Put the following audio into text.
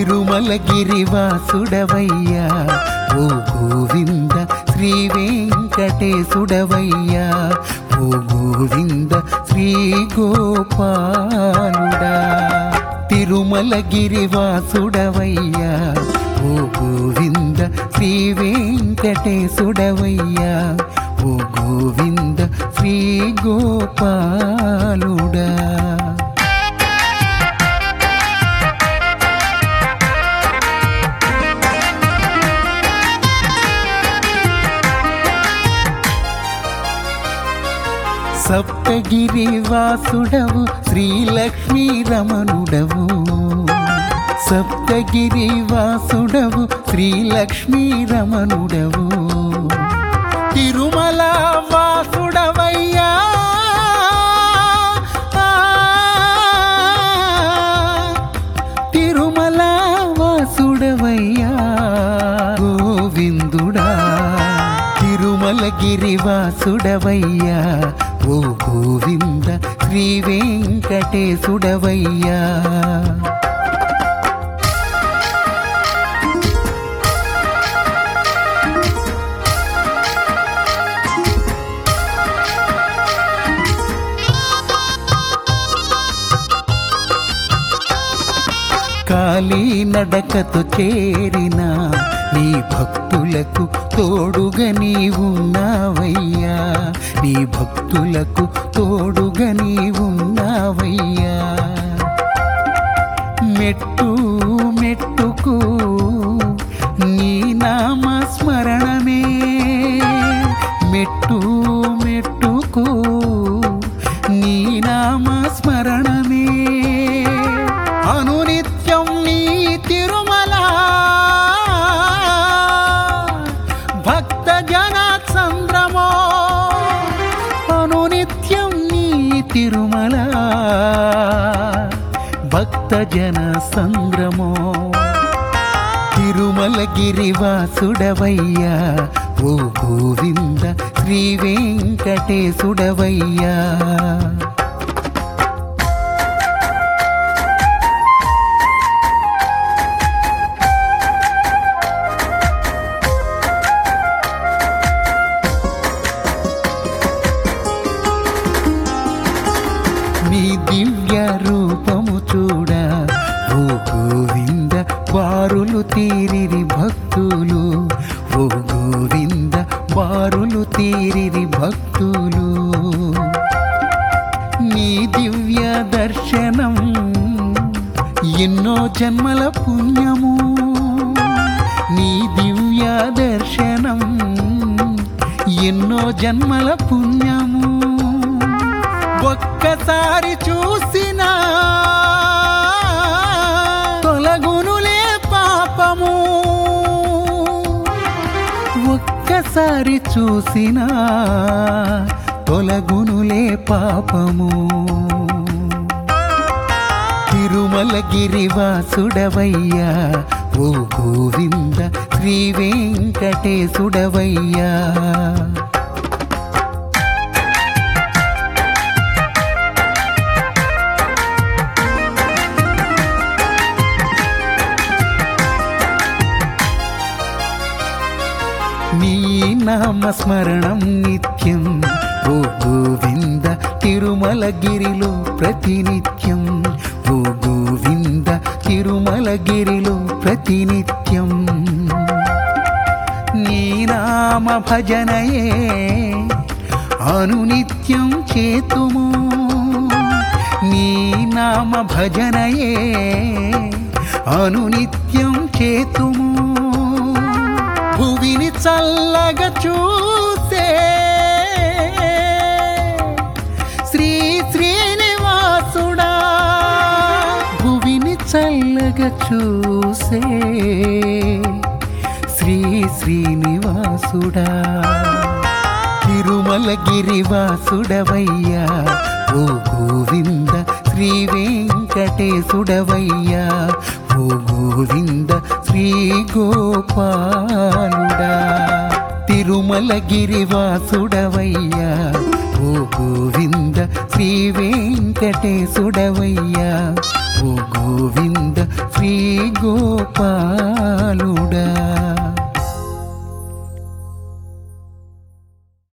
తిరుమలగిరివాసుడవయ్యా ఓ గోవింద శ్రీ వెంకటేశుడవయ్యా ఓ గోవింద శ్రీ గోపాలుడా తిరుమలగిరివాసుడవయ్యా ఓ గోవింద శ్రీ వెంకటేశుడవయ్యా ఓ గోవింద శ్రీ గోపాలుడా సప్తగిరి వాసుడవు శ్రీలక్ష్మీ రమణుడవు సప్తగిరి వాసుడవు శ్రీలక్ష్మీ రమణుడవు తిరుమల వాసుడవయ్యా తిరుమల వాసుడవయ్యా గోవిందుడా తిరుమలగిరి వాసుడవయ్యా ఓ గోవింద శ్రీ వెంకటేశుడవయ్యా కాలి నడకతో చేరిన నీ భక్తులకు తోడుగా నీ ఉన్నావయ్యా నీ భక్తులకు తోడుగా నీ ఉన్నావయ్యా మెట్టు మెట్టుకు నీ నామ స్మరణమే మెట్టు మెట్టుకు నీ నామ స్మరణమే అనునిత్యం నీ తిరుమల భక్త జన సంద్రమో అనునిత్యం నీ తిరుమల భక్త జన సంద్రమో తిరుమలగిరివాసుడవయ్యా ఓ గోవింద శ్రీ వెంకటేశుడవయ్యా నీ దివ్య రూపము చూడ ఓ గోవింద బారులు తీరిరి భక్తులు ఓ గోవింద బారులు తీరిరి భక్తులు నీ దివ్య దర్శనం ఎన్నో జన్మల పుణ్యము నీ దివ్య దర్శనం ఎన్నో జన్మల పుణ్యము ఒక్కసారి చూసినా తొలగునులే పాపము ఒక్కసారి చూసినా తొలగునులే పాపము తిరుమలగిరివాసుడవయ్యా ఓ గోవింద శ్రీ వెంకటేశుడవయ్యా నీ నామస్మరణం నిత్యం ఓ గోవింద తిరుమలగిరిలో ప్రతినిత్యం ఓ గోవింద తిరుమలగిరిలో ప్రతినిత్యం నీ నామ భజనయే అనునిత్యం చేతుము నీ నామ భజనయే అనునిత్యం చేతుము భువిని చల్లగా చూసే శ్రీ శ్రీనివాసుడా భువిని చల్లగా చూసే శ్రీ శ్రీనివాసుడా తిరుమలగిరివాసుడవయ్యా ఓ గోవింద శ్రీ వెంకటేశుడవయ్యా ఓ గోవింద శ్రీ గోపాలుడా తిరుమలగిరివాసుడవయ్యా ఓ గోవింద శ్రీ వెంకటేశుడవయ్యా ఓ ఓ గోవింద శ్రీ గోపాలుడా